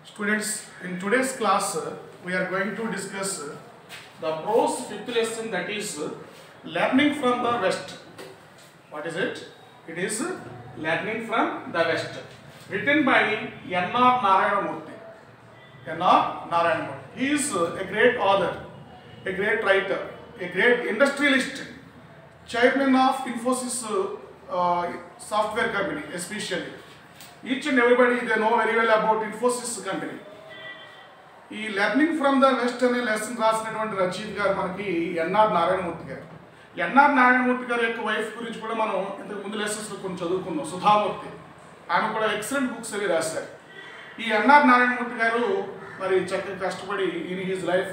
Students, in today's class, uh, we are going to discuss uh, the prose fifth lesson that is uh, learning from the West. What is it? It is uh, learning from the West. Written by N.R. Narayanamurthy. N.R. Narayanamurthy. He is uh, a great author, a great writer, a great industrialist, chairman of Infosys uh, uh, software company, especially. Each and everybody they know very well about Infosys company. ఈ learning from the west అనే lesson రాసినటువంటి రచయిత గారు మనకి NR Narayanamurthy గారు NR Narayanamurthy గారి యొక్క wife గురించి కూడా మనం ఇంతకు ముందు లెసన్స్లో కొంచెం చదువుకున్నాం సుధామూర్తి ఆమె కూడా ఎక్సలెంట్ బుక్స్ అవి రాశారు ఈ ఎన్ఆర్ నారాయణమూర్తి గారు మరి చక్కగా కష్టపడి ఇన్ హీజ్ లైఫ్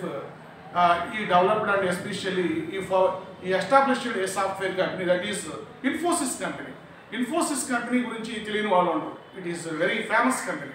ఈ డెవలప్డ్ అండ్ ఎస్పెషల్లీ ఈ ఫర్ ఈ established a software company that is Infosys company Infosys company గురించి తెలియని వాళ్ళు ఉండరు it is very famous company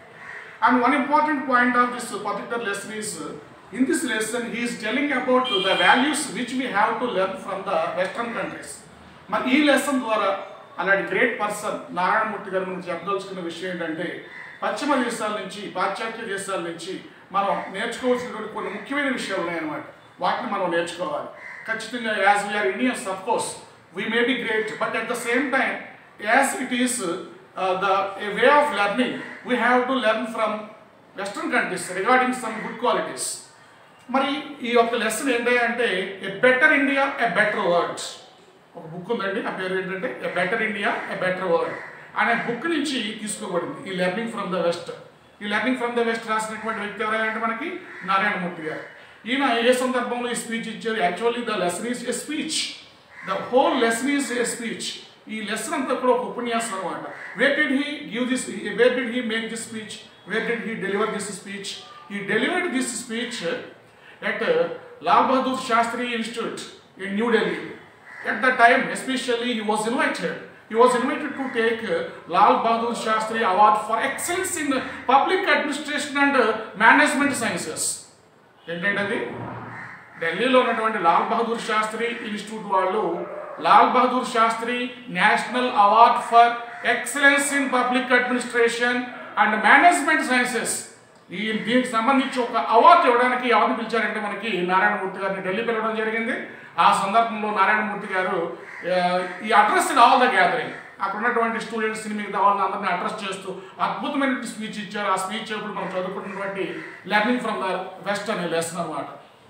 And one important point of this particular lesson is, uh, in this lesson, he is telling about the values which we have to learn from the Western countries. మరి ఈ lesson ద్వారా అలాంటి great person Narayanamurthy గారు మనకు చెప్పదలుచుకున్న విషయం ఏంటంటే పశ్చిమ దేశాల నుంచి పాశ్చాత్య దేశాల నుంచి మనం నేర్చుకోవాల్సినటువంటి కొన్ని ముఖ్యమైన విషయాలు ఉన్నాయన్నమాట వాటిని మనం నేర్చుకోవాలి ఖచ్చితంగా as we are Indians of course we may be great but at the same time as it is uh, the a way of learning we have to learn from western countries regarding some good qualities మరి ఈ యొక్క lesson ఏంటి అంటే a better India a better world ఒక book ఉందండి ఆ పేరు ఏంటంటే a better India a better world అనే బుక్ నుంచి తీసుకోబడింది ఈ లెర్నింగ్ ఫ్రమ్ ద వెస్ట్ ఈ లెర్నింగ్ ఫ్రమ్ ద వెస్ట్ రాసినటువంటి వ్యక్తి ఎవరంటే మనకి నారాయణమూర్తి గారు ఈయన ఏ సందర్భంలో ఈ స్పీచ్ ఇచ్చారు actually the lesson is a speech the whole lesson is a speech ఈ లెసన్ అంతా కూడా ఒక ఉపన్యాసం అనమాట where did he give this where did he make this speech where did he deliver this speech he delivered this speech at Lal Bahadur Shastri institute in New Delhi at the time especially he was invited He was invited to take uh, Lal Bahadur Shastri Award for excellence in uh, public administration and uh, management sciences. ఏంటంటే అది ఢిల్లీలో ఉన్నటువంటి Lal Bahadur Shastri institute వాళ్ళు Lal Bahadur Shastri national award for excellence in public administration and management sciences ఈ దీనికి సంబంధించి ఒక award ఇవ్వడానికి ఎవరిని పిలిచారంటే మనకి నారాయణమూర్తి గారిని ఢిల్లీ పిలవడం జరిగింది ఆ సందర్భంలో నారాయణమూర్తి గారు ఆ, ఈ అడ్రస్ ఆల్ ద గ్యాదరింగ్ అక్కడ ఉన్నటువంటి స్టూడెంట్స్ని మిగతా వాళ్ళని అందరినీ అడ్రస్ చేస్తూ అద్భుతమైన స్పీచ్ ఇచ్చారు ఆ స్పీచ్ ఇప్పుడు మనం చదువుకున్నటువంటి లెర్నింగ్ ఫ్రమ్ ద వెస్ట్ అనే లెసన్ అనమాట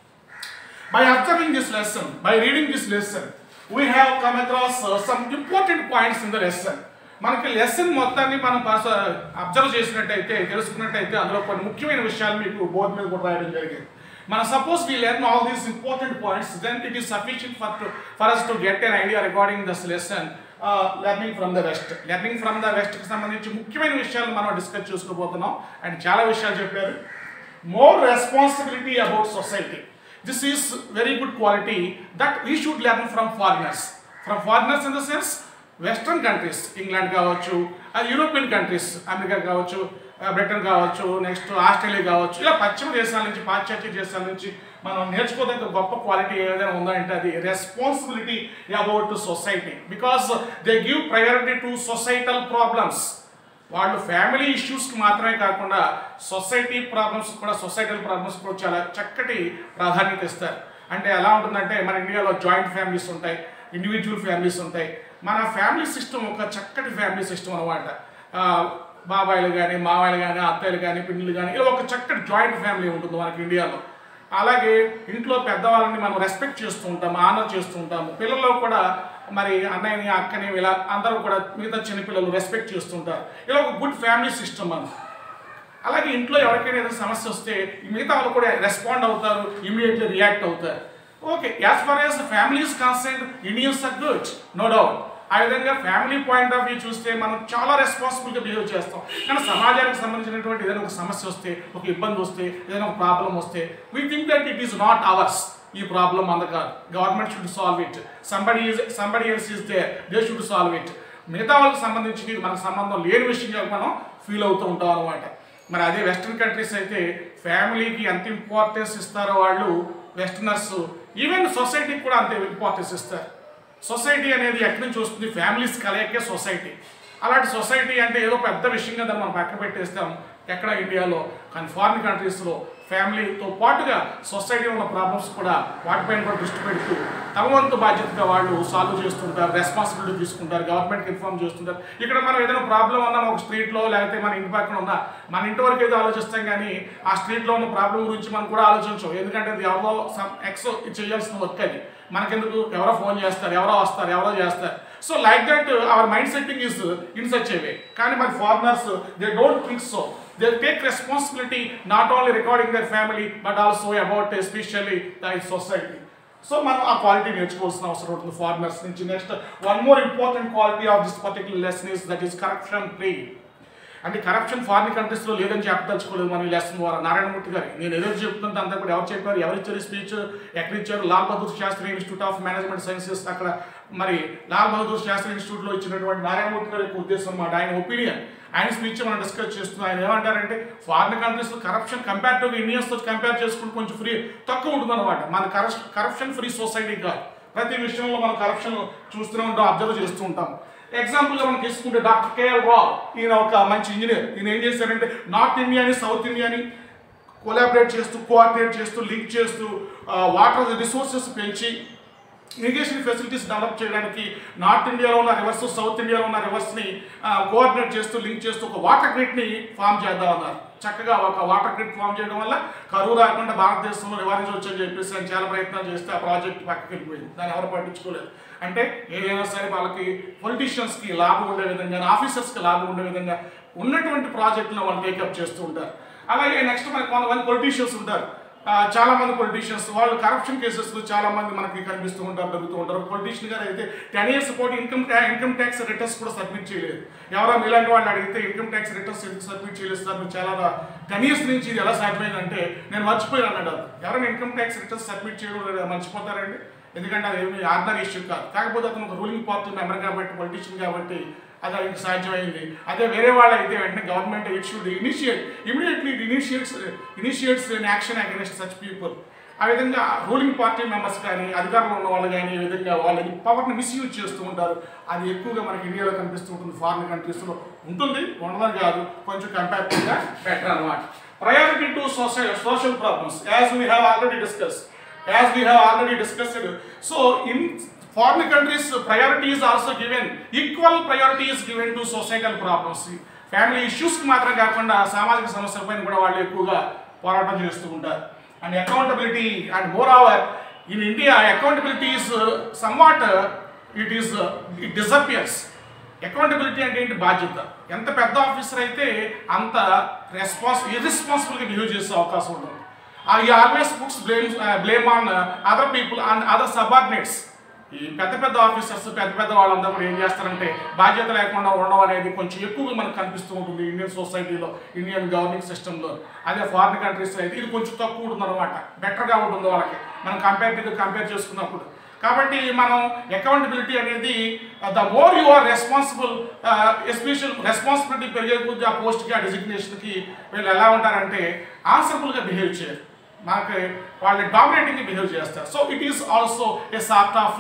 By observing this lesson, by reading this lesson, we have come across uh, some important points in the lesson. మనకి లెసన్ మొత్తాన్ని మనం అబ్జర్వ్ చేసినట్టయితే తెలుసుకున్నట్టయితే అందులో కొన్ని ముఖ్యమైన విషయాలు మీకు బోర్డు మీద కూడా రాయడం జరిగింది మన suppose we learn all these important points then it is sufficient for for us to get an idea regarding this lesson learning from the west learning from the వెస్ట్కి సంబంధించి ముఖ్యమైన విషయాలు మనం డిస్కస్ చేసుకోబోతున్నాం అండ్ చాలా విషయాలు చెప్పారు more responsibility about society. This is very good quality that we should learn from foreigners. From foreigners in the sense, western countries England కావచ్చు యూరోపియన్ కంట్రీస్ అమెరికా కావచ్చు బ్రిటన్ కావచ్చు నెక్స్ట్ ఆస్ట్రేలియా కావచ్చు ఇలా పశ్చిమ దేశాల నుంచి పాశ్చాత్య దేశాల నుంచి మనం నేర్చుకోదగ్గ గొప్ప క్వాలిటీ ఏదైనా ఉందంటే అది responsibility about society because they give priority to societal problems వాళ్ళు ఫ్యామిలీ ఇష్యూస్కి మాత్రమే కాకుండా సొసైటీ ప్రాబ్లమ్స్ కూడా సొసైటల్ ప్రాబ్లమ్స్ కూడా చాలా చక్కటి ప్రాధాన్యత ఇస్తారు అంటే ఎలా ఉంటుందంటే మన ఇండియాలో జాయింట్ ఫ్యామిలీస్ ఉంటాయి ఇండివిజువల్ ఫ్యామిలీస్ ఉంటాయి మన ఫ్యామిలీ సిస్టమ్ ఒక చక్కటి ఫ్యామిలీ సిస్టమ్ అనమాట బాబాయిలు కానీ మావాయిలు కానీ అత్తయ్యలు కానీ పిన్నులు కానీ ఇలా ఒక చక్కటి జాయింట్ ఫ్యామిలీ ఉంటుంది మనకి ఇండియాలో అలాగే ఇంట్లో పెద్దవాళ్ళని మనం రెస్పెక్ట్ చేస్తూ ఉంటాము ఆనర్ చేస్తూ ఉంటాము పిల్లల్లో కూడా మరి అన్నయ్యని అక్కని ఇలా అందరూ కూడా మిగతా చిన్నపిల్లలు రెస్పెక్ట్ చేస్తుంటారు ఇలా ఒక గుడ్ ఫ్యామిలీ సిస్టమ్ మనం అలాగే ఇంట్లో ఎవరికైనా ఏదైనా సమస్య వస్తే ఈ మిగతా వాళ్ళు కూడా రెస్పాండ్ అవుతారు ఇమీడియట్లీ రియాక్ట్ అవుతారు okay as far as families concern Indians are good no doubt ఆ విధంగా ఫ్యామిలీ పాయింట్ ఆఫ్ వ్యూ చూస్తే మనం చాలా రెస్పాన్సిబుల్గా బిహేవ్ చేస్తాం కానీ సమాజానికి సంబంధించినటువంటి ఏదైనా ఒక సమస్య వస్తే ఒక ఇబ్బంది వస్తే ఏదైనా ఒక ప్రాబ్లం వస్తే we think that it is not ours ఈ ప్రాబ్లం అంద కాదు government should solve it somebody is somebody else is they they should solve it మిగతా వాళ్ళకి సంబంధించి ఇది మనకు సంబంధం లేని విషయంగా మనం ఫీల్ అవుతూ ఉంటాం అనమాట మరి అదే వెస్ట్రన్ కంట్రీస్ అయితే ఫ్యామిలీకి ఎంత ఇంపార్టెన్స్ ఇస్తారో వాళ్ళు వెస్టర్నర్స్ ఈవెన్ సొసైటీకి కూడా అంతే ఇంపార్టెన్స్ ఇస్తారు సొసైటీ అనేది ఎక్కడి నుంచి వస్తుంది ఫ్యామిలీస్ కలయికే సొసైటీ అలాంటి సొసైటీ అంటే ఏదో పెద్ద విషయంగా దాన్ని మనం పక్క పెట్టేస్తాం ఎక్కడ ఇండియాలో కానీ ఫారిన్ కంట్రీస్లో ఫ్యామిలీతో పాటుగా సొసైటీలో ఉన్న ప్రాబ్లమ్స్ కూడా వాటిపైన కూడా దృష్టి పెడుతూ తమ వంతు బాధ్యతగా వాళ్ళు సాల్వ్ చేస్తుంటారు రెస్పాన్సిబిలిటీ తీసుకుంటారు గవర్నమెంట్కి ఇన్ఫార్మ్ చేస్తుంటారు ఇక్కడ మనం ఏదైనా ప్రాబ్లం ఉన్నా ఒక స్ట్రీట్లో లేకపోతే మన ఇంటి పక్కన ఉన్నా మన ఇంటి వరకు ఏదో ఆలోచిస్తాం కానీ ఆ స్ట్రీట్లో ఉన్న ప్రాబ్లం గురించి మనం కూడా ఆలోచించం ఎందుకంటే అది ఎవరో సమ్ ఎక్స్ చేయాల్సిన వర్క్ అది మనకెందుకు ఎవరో ఫోన్ చేస్తారు ఎవరో వస్తారు ఎవరో చేస్తారు so like that our mind setting is in such a way కానీ మరి foreigners they don't think so they take responsibility not only regarding their family but also about especially the society so మనం ఆ quality నేర్చుకోవాల్సిన అవసరం ఉంటుంది foreigners నుంచి next one more important quality of this particular lesson is that is corruption free అంటే corruption foreign కంట్రీస్లో లేదని చెప్పదలుచుకోలేదు మన ఈ లెసన్ ద్వారా నారాయణమూర్తి గారు నేను ఏదో చెప్తుంటే అంతా కూడా ఎవరు చెప్పారు ఎవరు ఇచ్చారు స్పీచ్ ఎక్కడ ఇచ్చారు Lal Bahadur Shastri institute of management sciences అక్కడ మరి లాల్ బహదూర్ శాస్త్రి ఇన్స్టిట్యూట్లో ఇచ్చినటువంటి నారాయణమూర్తి గారి యొక్క ఉద్దేశం అన్నమాట ఆయన ఒపీనియన్ ఆయన స్పీచ్ మనం డిస్కస్ చేస్తున్నాం ఆయన ఏమంటారంటే ఫారిన్ కంట్రీస్లో కరప్షన్ కంపేరిటివ్గా ఇండియన్స్తో కంపేర్ చేసుకుంటే కొంచెం ఫ్రీ తక్కువ ఉంటుంది అనమాట మన కరప్షన్ ఫ్రీ సొసైటీ కాదు ప్రతి విషయంలో మనం కరప్షన్ చూస్తూనే ఉంటాం అబ్జర్వ్ చేస్తూ ఉంటాం ఎగ్జాంపుల్గా మనం తీసుకుంటే డాక్టర్ కేఎల్ రావ్ ఈయన ఒక మంచి ఇంజనీర్ ఈయన ఏం చేశారంటే నార్త్ ఇండియాని సౌత్ ఇండియాని కొలాబరేట్ చేస్తూ కోఆర్డినేట్ చేస్తూ లింక్ చేస్తూ వాటర్ రిసోర్సెస్ పెంచి ఇరిగేషన్ ఫెసిలిటీస్ డెవలప్ చేయడానికి నార్త్ ఇండియాలో ఉన్న రివర్స్ సౌత్ ఇండియాలో ఉన్న రివర్స్ని కోఆర్డినేట్ చేస్తూ లింక్ చేస్తూ ఒక వాటర్ గ్రిడ్ని ఫామ్ చేద్దామన్నారు చక్కగా ఒక వాటర్ గ్రిడ్ ఫామ్ చేయడం వల్ల కరువు రాకుండా భారతదేశంలో నివారించవచ్చు అని చెప్పేసి ఆయన చాలా ప్రయత్నాలు చేస్తే ఆ ప్రాజెక్ట్ పక్కకి వెళ్ళిపోయింది దాన్ని ఎవరు పట్టించుకోలేదు అంటే ఏదైనా సరే వాళ్ళకి పొలిటీషియన్స్కి లాభం ఉండే విధంగా ఆఫీసర్స్కి లాభం ఉండే విధంగా ఉన్నటువంటి ప్రాజెక్టులను వాళ్ళు టేకప్ చేస్తూ ఉంటారు అలాగే నెక్స్ట్ మనకి కొంతమంది పొలిటీషియన్స్ ఉంటారు ఆ, చాలా మంది పొలిటీషియన్స్ వాళ్ళు కరప్షన్ కేసెస్ చాలా మంది మనకి కనిపిస్తూ ఉంటారు దొరుకుతూ ఉంటారు పొలిటీషియన్ గారు అయితే టెన్ ఇయర్స్ పాటు ఇన్కమ్ ఇన్కమ్ ట్యాక్స్ రిటర్న్స్ కూడా సబ్మిట్ చేయలేదు ఎవరో మీలాంటి వాళ్ళు అడిగితే ఇన్కమ్ ట్యాక్స్ రిటర్న్స్ ఎందుకు సబ్మిట్ చేయలేదు సార్ మీరు చాలా టెన్ ఇయర్స్ నుంచి ఇది ఎలా సాధ్యమైందంటే నేను మర్చిపోయాను అన్నాడు ఎవరైనా ఇన్కమ్ ట్యాక్స్ రిటర్న్స్ సబ్మిట్ చేయడం మర్చిపోతారండి ఎందుకంటే అది ఏమి ఆర్డినరీ ఇష్యూ కాదు కాకపోతే అతను ఒక రూలింగ్ పార్టీ మెంబర్ కాబట్టి పొలిటీషియన్ కాబట్టి అది ఆయనకి సాధ్యమైంది అదే వేరే వాళ్ళు అయితే వెంటనే government it should initiate immediately it initiates initiates in action against such people ఆ విధంగా రూలింగ్ పార్టీ మెంబర్స్ కానీ అధికారంలో ఉన్న వాళ్ళు కానీ ఈ విధంగా వాళ్ళని పవర్ని మిస్యూజ్ చేస్తూ ఉంటారు అది ఎక్కువగా మనకి ఇండియాలో కనిపిస్తూ ఉంటుంది ఫారిన్ కంట్రీస్లో ఉంటుంది ఉండదని కాదు కొంచెం కంపారిటివ్గా బెటర్ అనమాట priority to social social problems as we have already discuss as we have already discussed so in foreign countries priority is also given equal priority is given to societal problems family ఇష్యూస్కి మాత్రం కాకుండా సామాజిక సమస్యలపైన కూడా వాళ్ళు ఎక్కువగా పోరాటం చేస్తూ ఉంటారు and accountability and moreover in India accountability is somewhat it is it disappears accountability అంటే ఏంటి బాధ్యత ఎంత పెద్ద ఆఫీసర్ అయితే అంత రెస్పాన్స్ ఇర్రెస్పాన్సిబుల్గా బిహేవ్ చేసే అవకాశం ఉంటుంది ఈ always puts blame blame on other people and other subordinates ఈ పెద్ద పెద్ద ఆఫీసర్స్ పెద్ద పెద్ద వాళ్ళందరూ కూడా ఏం చేస్తారంటే బాధ్యత లేకుండా ఉండడం అనేది కొంచెం ఎక్కువగా మనకు కనిపిస్తూ ఉంటుంది ఇండియన్ సొసైటీలో ఇండియన్ గవర్నింగ్ సిస్టంలో అదే ఫారిన్ కంట్రీస్ అయితే ఇది కొంచెం తక్కువ ఉంటుంది అనమాట బెటర్గా ఉంటుంది వాళ్ళకి మనం కంపేరిటివ్గా కంపేర్ చేసుకున్నప్పుడు కాబట్టి మనం అకౌంటబిలిటీ అనేది the more you are responsible especial responsibility పెరిగే కొద్ది ఆ పోస్ట్కి ఆ డిజిగ్నేషన్కి వీళ్ళు ఎలా ఉంటారంటే ఆన్సరబుల్గా బిహేవ్ చేయరు మనకి వాళ్ళు డామినేటింగ్గా బిహేవ్ చేస్తారు so it is also a sort of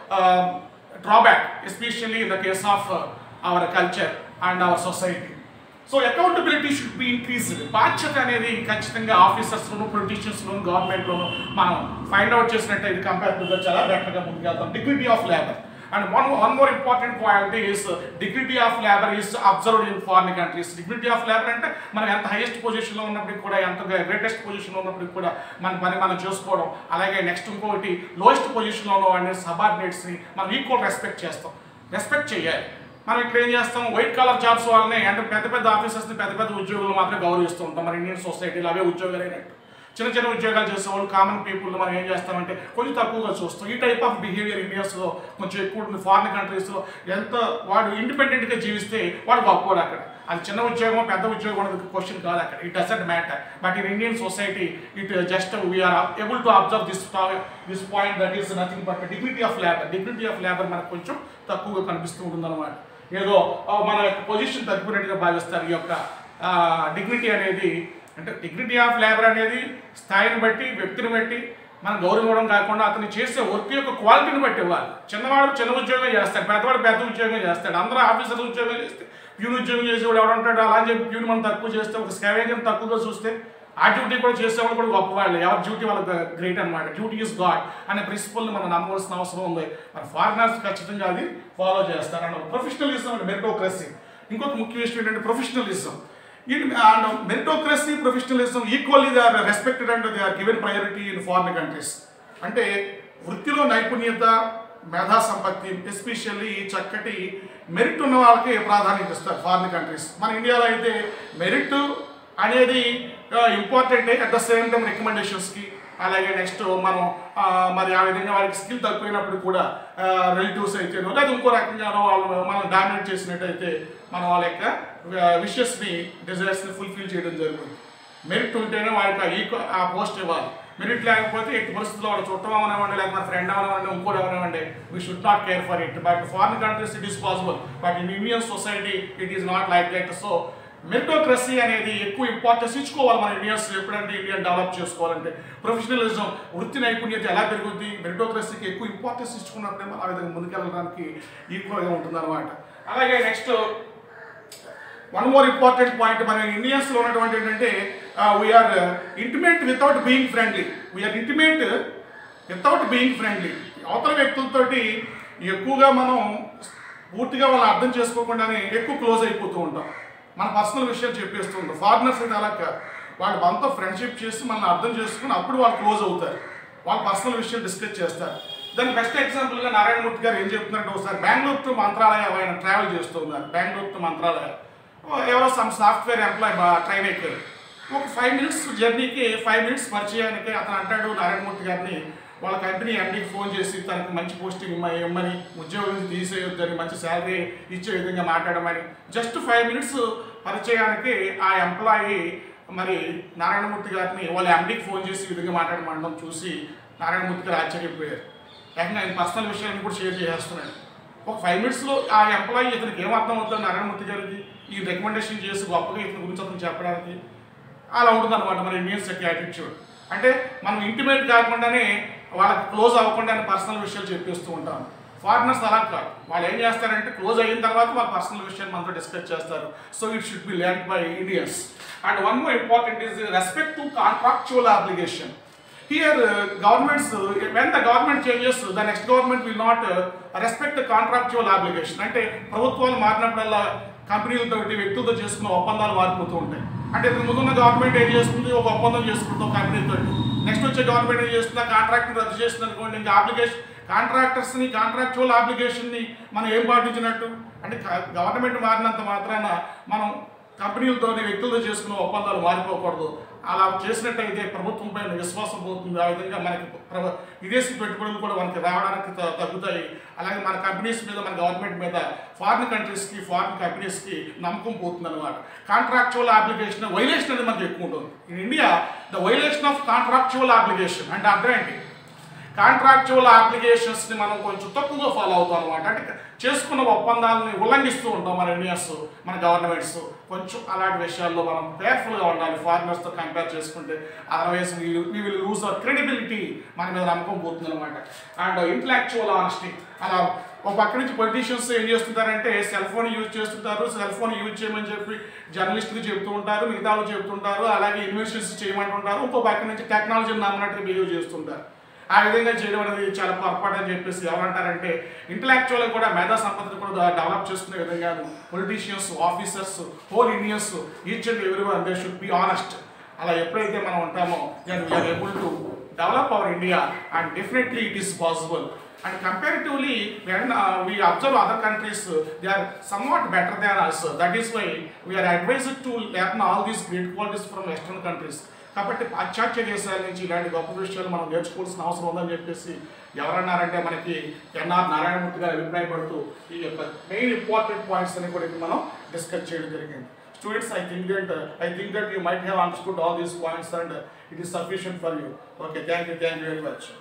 drawback especially in the case of our culture and our society so accountability should be increased బాధ్యత అనేది ఖచ్చితంగా ఆఫీసర్స్లోను పొలిటీషియన్స్లోను గవర్నమెంట్లోను మనం ఫైండ్ అవుట్ చేసినట్టే ఇది కంపేరిటివ్గా చాలా బెటర్గా ముందుకెళ్తాం dignity of labour and one one more important quality is dignity of labour is observed in foreign countries dignity of labour అంటే మనం ఎంత హైయెస్ట్ పొజిషన్లో ఉన్నప్పటికి కూడా ఎంత గ్రేటెస్ట్ పొజిషన్లో ఉన్నప్పటికి కూడా మన పని మనం చేసుకోవడం అలాగే నెక్స్ట్ ఇంకొకటి లోయెస్ట్ పొజిషన్లో ఉన్న వాడిని సబార్డినేట్స్ని మనం ఈక్వల్ రెస్పెక్ట్ చేస్తాం రెస్పెక్ట్ చేయాలి మనం ఇక్కడ ఏం చేస్తాం వైట్ కలర్ జాబ్స్ వాళ్ళని అంటే పెద్ద పెద్ద ఆఫీసర్స్ని పెద్ద పెద్ద ఉద్యోగులు మాత్రం గౌరవిస్తూ ఉంటాం మన ఇండియన్ సొసైటీలో అవే ఉద్యోగాలు అయినట్టు చిన్న చిన్న ఉద్యోగాలు చేసేవాళ్ళు కామన్ పీపుల్ మనం ఏం చేస్తామంటే కొంచెం తక్కువగా చూస్తాం ఈ టైప్ ఆఫ్ బిహేవియర్ ఇండియాస్లో కొంచెం ఎక్కువ ఉంటుంది ఫారిన్ కంట్రీస్లో ఎంత వాడు ఇండిపెండెంట్గా జీవిస్తే వాడు గొప్పవాడు అక్కడ అది చిన్న ఉద్యోగం పెద్ద ఉద్యోగం అనేది క్వశ్చన్ కాదు అక్కడ it doesn't matter but in Indian society it just we are able to observe this this point that is nothing but dignity of labour dignity of labour మనకు కొంచెం తక్కువగా కనిపిస్తూ ఉంటుంది ఏదో ఆ, మన యొక్క పొజిషన్ తగ్గిపోయినట్టుగా భావిస్తారు ఈ యొక్క డిగ్నిటీ అనేది అంటే డిగ్నిటీ ఆఫ్ లేబర్ అనేది స్థాయిని బట్టి వ్యక్తిని బట్టి మనం గౌరవం ఇవ్వడం కాకుండా అతను చేసే వర్క్ యొక్క క్వాలిటీని బట్టి ఇవ్వాలి చిన్నవాడు చిన్న ఉద్యోగం చేస్తాడు పెద్దవాడు పెద్ద ఉద్యోగం చేస్తాడు అందరూ ఆఫీసర్ ఉద్యోగం చేస్తే ప్యూన్ ఉద్యోగం చేసేవాడు ఎవడు ఉంటాడు అలా అని చెప్పి ప్యూన్ మనం తక్కువ చేస్తే ఒక స్కావేజన్ తక్కువగా చూస్తే ఆ డ్యూటీ కూడా చేసేవాళ్ళు కూడా గొప్పవాళ్ళు ఎవరి డ్యూటీ వాళ్ళకి గ్రేట్ అనమాట డ్యూటీ ఈజ్ గాడ్ అనే ప్రిన్సిపల్ని మనం నమ్మవలసిన అవసరం ఉంది మరి ఫారినర్స్ ఖచ్చితంగా అది ఫాలో చేస్తారు అండ్ ప్రొఫెషనలిజం అండ్ మెరిటోక్రసీ ఇంకొక ముఖ్య విషయం ఏంటంటే professionalism in and meritocracy professionalism equally they are respected and they are given priority in foreign countries అంటే వృత్తిలో నైపుణ్యత మేధా సంపత్తి ఎస్పెషల్లీ చక్కటి మెరిట్ ఉన్న వాళ్ళకి ప్రాధాన్యత ఇస్తారు ఫారిన్ కంట్రీస్ మన ఇండియాలో అయితే మెరిట్ అనేది important at the same time రికమెండేషన్స్కి అలాగే నెక్స్ట్ మనం ఆ, మరి ఆ విధంగా వాళ్ళకి స్కిల్ తక్కువైనప్పుడు కూడా రిలేటివ్స్ అయితేనో లేదా ఇంకో రకంగానో వాళ్ళు మనం డామినేట్ చేసినట్టయితే మనం వాళ్ళ యొక్క విషెస్ని డిజైర్స్ని ఫుల్ఫిల్ చేయడం జరుగుతుంది మెరిట్ ఉంటేనే వాళ్ళకి ఆ ఈక్వ ఆ పోస్ట్ ఇవ్వాలి మెరిట్ లేకపోతే ఎట్టి పరిస్థితుల్లో వాడు చుట్టం అవనివ్వండి లేకపోతే ఫ్రెండ్ అవనివ్వండి ఇంకోటి అవనివ్వండి we should not care for it but foreign countries it is possible but in Indian society it is not like that so meritocracy అనేది ఎక్కువ ఇంపార్టెన్స్ ఇచ్చుకోవాలి మన ఇండియన్స్ ఎప్పుడంటే ఇండియన్ డెవలప్ చేసుకోవాలంటే ప్రొఫెషనలిజం వృత్తి నైపుణ్యత ఎలా పెరుగుద్ది మెరిటోక్రసీకి ఎక్కువ ఇంపార్టెన్స్ ఇచ్చుకున్నప్పుడే మనం ఆ విధంగా ముందుకెళ్ళడానికి ఈక్వల్గా ఉంటుందన్నమాట అలాగే next one more important point మన ఇండియన్స్లో ఉన్నటువంటి ఏంటంటే we are intimate without being friendly we are intimate without being friendly అవతల వ్యక్తులతోటి ఎక్కువగా మనం పూర్తిగా వాళ్ళని అర్థం చేసుకోకుండానే ఎక్కువ క్లోజ్ అయిపోతూ ఉంటాం మన పర్సనల్ విషయాలు చెప్పేస్తూ ఉంటాం ఫారినర్స్ అయితే అలా కాదు వాళ్ళు మనతో ఫ్రెండ్షిప్ చేసి మనల్ని అర్థం చేసుకుని అప్పుడు వాళ్ళు క్లోజ్ అవుతారు వాళ్ళ పర్సనల్ విషయాలు డిస్కస్ చేస్తారు దాని బెస్ట్ ఎగ్జాంపుల్గా నారాయణమూర్తి గారు ఏం చెప్తున్నారంటే ఒకసారి బెంగళూరు టు మంత్రాలయ ఆయన ట్రావెల్ చేస్తూ ఉన్నారు బెంగళూరు టు మంత్రాలయ ఎవరో సమ్ సాఫ్ట్వేర్ ఎంప్లాయ్ ట్రైన్ ఎక్కారు ఒక ఫైవ్ మినిట్స్ జర్నీకి ఫైవ్ మినిట్స్ పరిచయానికి అతను అంటాడు నారాయణమూర్తి గారిని వాళ్ళ కంపెనీ ఎండీకి ఫోన్ చేసి తనకి మంచి పోస్టింగ్ ఇమ్మ- ఇమ్మని ఉద్యోగం నుంచి తీసేయొద్దని మంచి శాలరీ ఇచ్చే విధంగా మాట్లాడమని జస్ట్ ఫైవ్ మినిట్స్ పరిచయానికి ఆ ఎంప్లాయీ మరి నారాయణమూర్తి గారిని వాళ్ళ ఎండీకి ఫోన్ చేసి ఈ విధంగా మాట్లాడమండం చూసి నారాయణమూర్తి గారు ఆశ్చర్యపోయారు ఏకంగా ఆయన పర్సనల్ విషయాన్ని కూడా షేర్ చేసేస్తున్నాడు ఒక ఫైవ్ మినిట్స్లో ఆ ఎంప్లాయీ ఇతనికి ఏం అర్థం అవుతుంది నారాయణమూర్తి గారికి ఈ రికమెండేషన్ చేసి గొప్పగా ఇతని గురించి అతను చెప్పడానికి అలా ఉంటుంది అనమాట మన ఇండియన్స్ యొక్క యాటిట్యూడ్ అంటే మనం ఇంటిమేట్ కాకుండానే వాళ్ళకి క్లోజ్ అవ్వకుండానే పర్సనల్ విషయాలు చెప్పేస్తూ ఉంటాం ఫారినర్స్ అలా కాదు వాళ్ళు ఏం చేస్తారంటే క్లోజ్ అయిన తర్వాత వాళ్ళ పర్సనల్ విషయాలు మనతో డిస్కస్ చేస్తారు so it should be learn by Indians and one more important is respect to contractual application Here, uh, governments, uh, when the government changes, the next government will not uh, respect the contractual obligation. అంటే ప్రభుత్వాలు మారినప్పుడల్లా కంపెనీలతోటి వ్యక్తులతో చేసుకున్న ఒప్పందాలు మారిపోతూ ఉంటాయి అంటే ఇంతకు ముందున్న గవర్నమెంట్ ఏం చేస్తుంది ఒక ఒప్పందం చేసుకుంటాం కంపెనీతో నెక్స్ట్ వచ్చే గవర్నమెంట్ ఏం చేస్తుంది కాంట్రాక్ట్ రద్దు చేస్తుంది అనుకోండి ఇంకా అప్లికేషన్ కాంట్రాక్టర్స్ని కాంట్రాక్చువల్ అప్లికేషన్ని మనం ఏం పాటించినట్టు అంటే గవర్నమెంట్ మారినంత మాత్రాన మనం కంపెనీలతో వ్యక్తులతో చేసుకున్న ఒప్పందాలు మారిపోకూడదు అలా చేసినట్టయితే ప్రభుత్వం పైన విశ్వాసం పోతుంది ఆ విధంగా మనకి ప్ర- విదేశీ పెట్టుబడులు కూడా మనకి రావడానికి త- తగ్గుతాయి అలాగే మన కంపెనీస్ మీద మన గవర్నమెంట్ మీద ఫారిన్ కంట్రీస్కి ఫారిన్ కంపెనీస్కి నమ్మకం పోతుంది అనమాట కాంట్రాక్చువల్ అప్లికేషన్ వైలేషన్ అనేది మనకి ఎక్కువ ఉంటుంది in India the violation of contractual application అంటే అర్థం ఏంటి కాంట్రాక్చువల్ అప్లికేషన్స్ని మనం కొంచెం తక్కువగా ఫాలో అవుతాం అనమాట అంటే చేసుకున్న ఒప్పందాలని ఉల్లంఘిస్తూ ఉంటాం మన ఇండియన్స్ మన గవర్నమెంట్స్ కొంచెం అలాంటి విషయాల్లో మనం కేర్ఫుల్గా ఉండాలి ఫారినర్స్తో కంపేర్ చేసుకుంటే otherwise we will lose our credibility మన మీద నమ్మకం పోతుంది అనమాట అండ్ ఇంటలెక్చువల్ ఆనెస్టీ అలా ఒక పక్క నుంచి పొలిటీషియన్స్ ఏం చేస్తుంటారంటే సెల్ ఫోన్ యూజ్ చేస్తుంటారు సెల్ ఫోన్ యూజ్ చేయమని చెప్పి జర్నలిస్టులు చెప్తూ ఉంటారు మిగతా వాళ్ళు చెప్తుంటారు అలాగే ఇన్వెస్టిగేషన్ చేయమంటుంటారు ఇంకో పక్క నుంచి టెక్నాలజీని నమ్మనట్టు బిహేవ్ చేస్తుంటారు ఆ విధంగా చేయడం అనేది చాలా పొరపాటు అని చెప్పేసి ఎవరంటారంటే ఇంటలెక్చువల్ కూడా మేధా సంపత్తిని కూడా డెవలప్ చేసుకునే విధంగాను politicians officers whole Indians each and every one they should be honest అలా ఎప్పుడైతే మనం ఉంటామో then we are able to develop our India and definitely it is possible and comparatively when we observe other countries they are somewhat better than us that is why we are advised to learn all these great qualities from western countries కాబట్టి పాశ్చాత్య దేశాల నుంచి ఇలాంటి గొప్ప విషయాలు మనం నేర్చుకోవాల్సిన అవసరం ఉందని చెప్పేసి ఎవరన్నారంటే మనకి ఎన్ఆర్ నారాయణమూర్తి గారు అభిప్రాయపడుతూ ఈ యొక్క మెయిన్ ఇంపార్టెంట్ పాయింట్స్ అని కూడా ఇప్పుడు మనం డిస్కస్ చేయడం జరిగింది students I think that I think that you might have understood all these points and it is sufficient for you okay thank you thank you very much